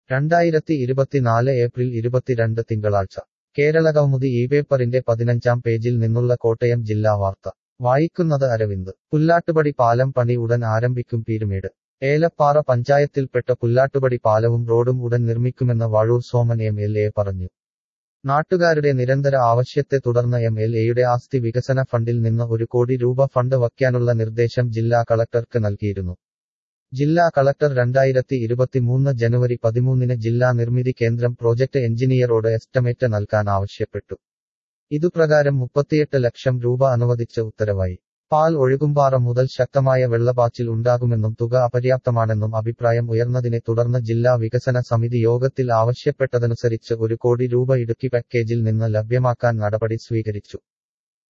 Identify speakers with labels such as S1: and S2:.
S1: രണ്ടായിരത്തി ഇരുപത്തിനാല് ഏപ്രിൽ ഇരുപത്തിരണ്ട് തിങ്കളാഴ്ച കേരളകൗമുദി ഈ പേപ്പറിന്റെ പതിനഞ്ചാം പേജിൽ നിന്നുള്ള കോട്ടയം ജില്ലാ വാർത്ത വായിക്കുന്നത് അരവിന്ദ് പുല്ലാട്ടുപടി പാലം പണി ഉടൻ ആരംഭിക്കും പീരുമേട് ഏലപ്പാറ പഞ്ചായത്തിൽപ്പെട്ട പുല്ലാട്ടുപടി പാലവും റോഡും ഉടൻ നിർമ്മിക്കുമെന്ന് Vazhoor Soman M L A പറഞ്ഞു നാട്ടുകാരുടെ നിരന്തര ആവശ്യത്തെ തുടർന്ന് എം എൽ എയുടെ ആസ്തി വികസന ഫണ്ടിൽ നിന്ന് ഒരു കോടി രൂപ ഫണ്ട് വയ്ക്കാനുള്ള നിർദ്ദേശം ജില്ലാ കളക്ടർക്ക് നൽകിയിരുന്നു ജില്ലാ കളക്ടർ രണ്ടായിരത്തി ഇരുപത്തിമൂന്ന് ജനുവരി പതിമൂന്നിന് ജില്ലാ നിർമ്മിതി കേന്ദ്രം പ്രോജക്ട് എഞ്ചിനീയറോട് എസ്റ്റിമേറ്റ് നൽകാൻ ആവശ്യപ്പെട്ടു ഇതുപ്രകാരം മുപ്പത്തിയെട്ട് ലക്ഷം രൂപ അനുവദിച്ച് ഉത്തരവായി പാൽ ഒഴുകുംപാറ മുതൽ ശക്തമായ വെള്ളപ്പാച്ചിൽ ഉണ്ടാകുമെന്നും തുക അപര്യാപ്തമാണെന്നും അഭിപ്രായം ഉയർന്നതിനെ തുടർന്ന് ജില്ലാ വികസന സമിതി യോഗത്തിൽ ആവശ്യപ്പെട്ടതനുസരിച്ച് ഒരു കോടി രൂപ ഇടുക്കി പാക്കേജിൽ നിന്ന് ലഭ്യമാക്കാൻ നടപടി സ്വീകരിച്ചു